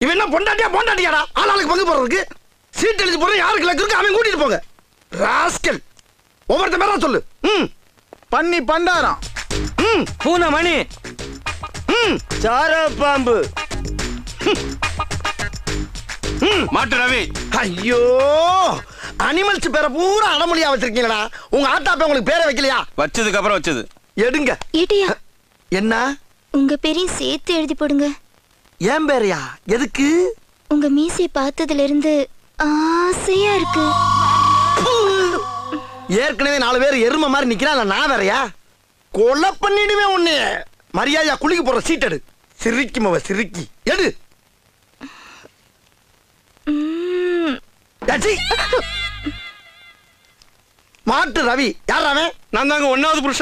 இவன் என்ன பொண்டாட்டியா பொண்டாட்டியாடா ஆளாளுக்கு பங்கு போடுறதுக்கு சீட் எழுதி போடுற யாருக்கு லக்கு இருக்கு அவன் கூட்டிட்டு போங்க ராஸ்கல் ஒவ்வொருத்த பேரா சொல்லு ம் பண்ணி பண்டாரம் ம் பூனை மணி ம் சார பாம்பு மாட்டு ரவி ஐயோ அனிமல்ஸ் பேரை பூரா அடமொழியா வச்சிருக்கீங்களா உங்க ஆத்தாப்ப உங்களுக்கு பேரை வைக்கலையா வச்சதுக்கு அப்புறம் வச்சது எடுங்க ஏட்டியா என்ன உங்க பேரையும் சேர்த்து எழுதி போடுங்க ஏன் பேரையா எதுக்கு உங்க மீசையை பார்த்ததுல இருந்து ஆசையா இருக்கு ஏற்கனவே நாலு பேர் எருமை மாதிரி நிக்கிறான் இல்ல நான் வேறயா கொலை பண்ணிடுவேன் உன்னை மரியாதையா குளிக்க போற சீட் எடு சிரிக்கும் அவ சிரிக்கி எடு ம், ஏச்சி. மாட்டு ரவி யார் அவன் நான் தாங்க ஒன்னாவது புருஷன்